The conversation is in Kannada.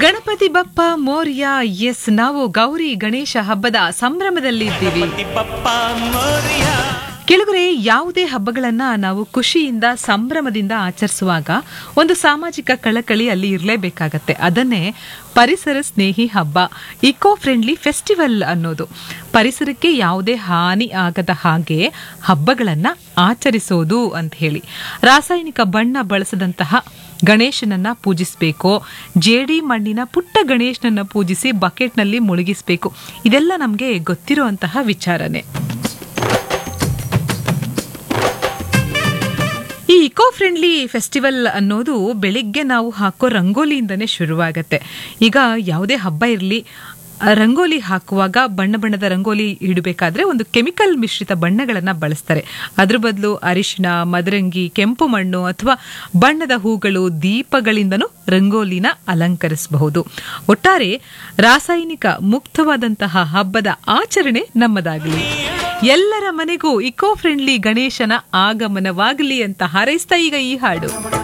ಗಣಪತಿ ಬಪ್ಪ ಮೋರ್ಯ ಎಸ್ ನಾವು ಗೌರಿ ಗಣೇಶ ಹಬ್ಬದ ಸಂಭ್ರಮದಲ್ಲಿದ್ದೀವಿ ಬಪ್ಪ ಮೋರಿಯ ಕೆಲವರೆ ಯಾವುದೇ ಹಬ್ಬಗಳನ್ನ ನಾವು ಖುಷಿಯಿಂದ ಸಂಭ್ರಮದಿಂದ ಆಚರಿಸುವಾಗ ಒಂದು ಸಾಮಾಜಿಕ ಕಳಕಳಿ ಅಲ್ಲಿ ಇರಲೇಬೇಕಾಗತ್ತೆ ಅದನ್ನೇ ಪರಿಸರ ಸ್ನೇಹಿ ಹಬ್ಬ ಇಕೋ ಫ್ರೆಂಡ್ಲಿ ಫೆಸ್ಟಿವಲ್ ಅನ್ನೋದು ಪರಿಸರಕ್ಕೆ ಯಾವುದೇ ಹಾನಿ ಆಗದ ಹಾಗೆ ಹಬ್ಬಗಳನ್ನ ಆಚರಿಸೋದು ಅಂತ ಹೇಳಿ ರಾಸಾಯನಿಕ ಬಣ್ಣ ಬಳಸದಂತಹ ಗಣೇಶನನ್ನ ಪೂಜಿಸಬೇಕು ಜೇಡಿ ಮಣ್ಣಿನ ಪುಟ್ಟ ಗಣೇಶನನ್ನ ಪೂಜಿಸಿ ಬಕೆಟ್ನಲ್ಲಿ ಮುಳುಗಿಸಬೇಕು ಇದೆಲ್ಲ ನಮಗೆ ಗೊತ್ತಿರುವಂತಹ ವಿಚಾರನೆ ಈ ಇಕೋ ಫ್ರೆಂಡ್ಲಿ ಫೆಸ್ಟಿವಲ್ ಅನ್ನೋದು ಬೆಳಿಗ್ಗೆ ನಾವು ಹಾಕೋ ರಂಗೋಲಿಯಿಂದನೇ ಶುರುವಾಗತ್ತೆ ಈಗ ಯಾವುದೇ ಹಬ್ಬ ಇರಲಿ ರಂಗೋಲಿ ಹಾಕುವಾಗ ಬಣ್ಣ ಬಣ್ಣದ ರಂಗೋಲಿ ಇಡಬೇಕಾದ್ರೆ ಒಂದು ಕೆಮಿಕಲ್ ಮಿಶ್ರಿತ ಬಣ್ಣಗಳನ್ನ ಬಳಸ್ತಾರೆ ಅದ್ರ ಬದಲು ಅರಿಶಿಣ ಮದರಂಗಿ ಕೆಂಪು ಮಣ್ಣು ಅಥವಾ ಬಣ್ಣದ ಹೂಗಳು ದೀಪಗಳಿಂದನೂ ರಂಗೋಲಿನ ಅಲಂಕರಿಸಬಹುದು ಒಟ್ಟಾರೆ ರಾಸಾಯನಿಕ ಮುಕ್ತವಾದಂತಹ ಹಬ್ಬದ ಆಚರಣೆ ನಮ್ಮದಾಗಲಿ ಎಲ್ಲರ ಮನೆಗೂ ಇಕೋ ಫ್ರೆಂಡ್ಲಿ ಗಣೇಶನ ಆಗಮನವಾಗಲಿ ಅಂತ ಹಾರೈಸ್ತಾ ಈಗ ಈ ಹಾಡು